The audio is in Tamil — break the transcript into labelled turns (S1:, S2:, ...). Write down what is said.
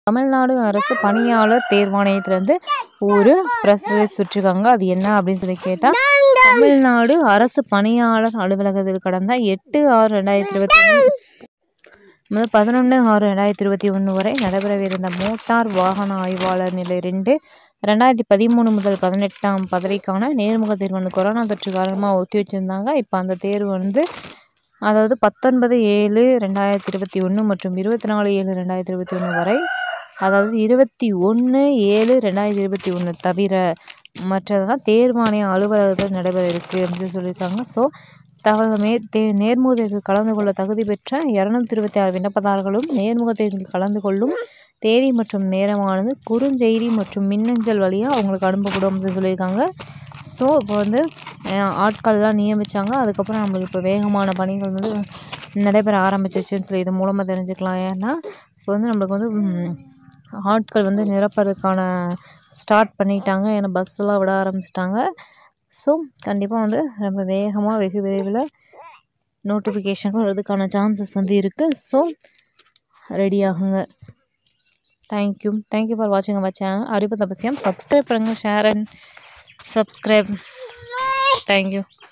S1: தமிழ்நாடு அரசு பணியாளர் தேர்வாணையத்துலேருந்து ஒரு ப்ரெஸ் ரிலீஸ் விட்டுருக்காங்க அது என்ன அப்படின்னு சொல்லி கேட்டால் தமிழ்நாடு அரசு பணியாளர் அலுவலகத்தில் கடந்த எட்டு ஆறு ரெண்டாயிரத்தி இருபத்தி ஒன்று பதினொன்று ஆறு ரெண்டாயிரத்தி இருபத்தி ஒன்று வரை நடைபெறவிருந்த மோட்டார் வாகன ஆய்வாளர் நிலை ரெண்டு ரெண்டாயிரத்தி பதிமூணு முதல் பதினெட்டாம் பதவிக்கான நேர்முக தேர்வு வந்து கொரோனா தொற்று காரணமாக ஒத்தி வச்சுருந்தாங்க இப்போ அந்த தேர்வு வந்து அதாவது பத்தொன்பது ஏழு ரெண்டாயிரத்தி இருபத்தி ஒன்று மற்றும் இருபத்தி நாலு ஏழு ரெண்டாயிரத்தி இருபத்தி ஒன்று வரை அதாவது இருபத்தி ஒன்று ஏழு ரெண்டாயிரத்தி இருபத்தி ஒன்று தவிர மற்றதெல்லாம் தேர்வாணைய அலுவலகத்தில் நடைபெற இருக்குது அப்படின்னு சொல்லியிருக்காங்க ஸோ தகவல் மே தே நேர்முக தேர்வில் கலந்து கொள்ள தகுதி பெற்ற இரநூத்தி இருபத்தி ஆறு விண்ணப்பதாரர்களும் நேர்முக தேர்வில் கலந்து கொள்ளும் தேதி மற்றும் நேரமானது குறுஞ்செய்தி மற்றும் மின்னஞ்சல் வழியாக அவங்களுக்கு அனுப்பப்படும் அப்படின்னு சொல்லியிருக்காங்க ஸோ இப்போ வந்து அஹ், ஆட்கள்லாம் நியமித்தாங்க அதுக்கப்புறம் நம்மளுக்கு இப்போ வேகமான பணிகள் வந்து நடைபெற ஆரம்பிச்சிச்சுன்னு சொல்லி இது மூலமாக தெரிஞ்சுக்கலாம் ஏன்னா இப்போ வந்து நம்மளுக்கு வந்து ம், ஆட்கள் வந்து நிரப்புறதுக்கான ஸ்டார்ட் பண்ணிட்டாங்க ஏன்னா பஸ்ஸெல்லாம் விட ஆரம்பிச்சிட்டாங்க ஸோ கண்டிப்பாக வந்து ரொம்ப வேகமாக வெகு விரைவில் நோட்டிஃபிகேஷன் வர்றதுக்கான சான்சஸ் வந்து இருக்குது ஸோ ரெடி ஆகுங்க தேங்க்யூ தேங்க்யூ ஃபார் வாட்சிங் அவர் சேனல் அறிவு தபசியம் சப்ஸ்கிரைப் பண்ணுங்கள் ஷேர் அண்ட் சப்ஸ்கிரைப் தேங்க்யூ